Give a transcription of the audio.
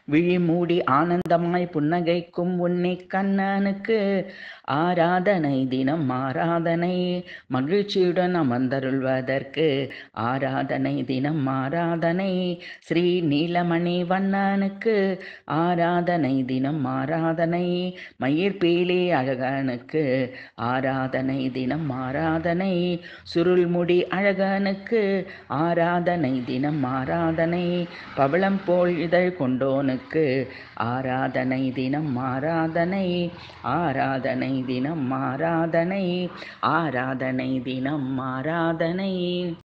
விழி மூடி ஆனந்தமாய் புன்னகைக்கும் உன்னை கண்ணனுக்கு ஆராதனை தினம் ஆராதனை மகிழ்ச்சியுடன் அமர்ந்தருள்வதற்கு ஆராதனை தினம் ஆராதனை ஸ்ரீ நீலமணி வண்ணனுக்கு ஆராதனை தினம் ஆராதனை மயிர்பீலி அழகனுக்கு ஆராதனை தினம் ஆராதனை சுருள்முடி அழகனுக்கு ஆராதனை தினம் ஆராதனை பவளம் போல் இதழ் கொண்டோனுக்கு ஆராதனை தினம் ஆராதனை ஆராதனை தினம் ஆராதனை ஆராதனை தினம் ஆராதனை